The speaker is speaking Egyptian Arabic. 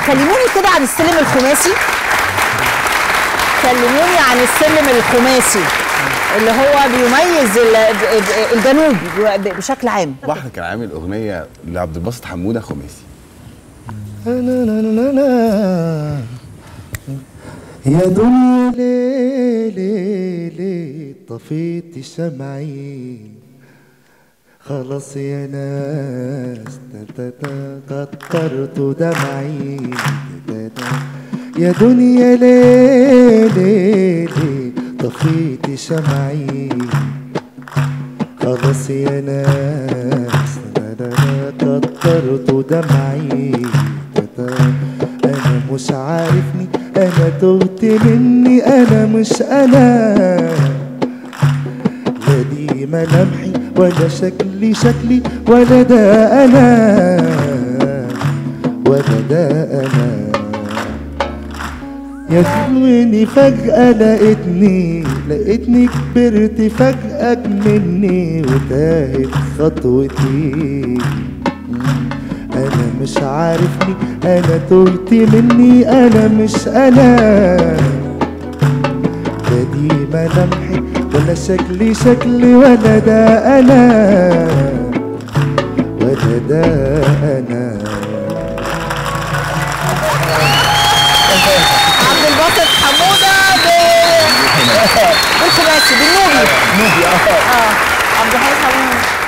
كلموني كده عن السلم الخماسي كلموني عن السلم الخماسي اللي هو بيميز ال- الجنوب بشكل عام بحر كان عامل اغنيه لعبد الباسط حموده خماسي يا دنيا ليه ليه ليه طفيت شمعي خلاص يا ناس تا- تا- تا- كترت دمعي تا- تا- يا دنيا ليه ليه ليه طفيت شمعي خلاص يا ناس تا- تا- تا- كترت دمعي تا- تا- انا مش عارفني انا تهت مني انا مش انا لا دي ملامحي ولا شكلي شكلي ولا ده انا ولا ده انا يا خلوني فجأة لقيتني لقيتني كبرت فجأة مني وتاهت خطوتي انا مش عارفني انا تهت مني انا مش انا لا دي ملامحي ولا شكلي شكلي ولا ده انا ولا ده انا عبد الباسط حموده ب- بالخماسي بالنوبي نوبي اه اه عبد الحليم حموده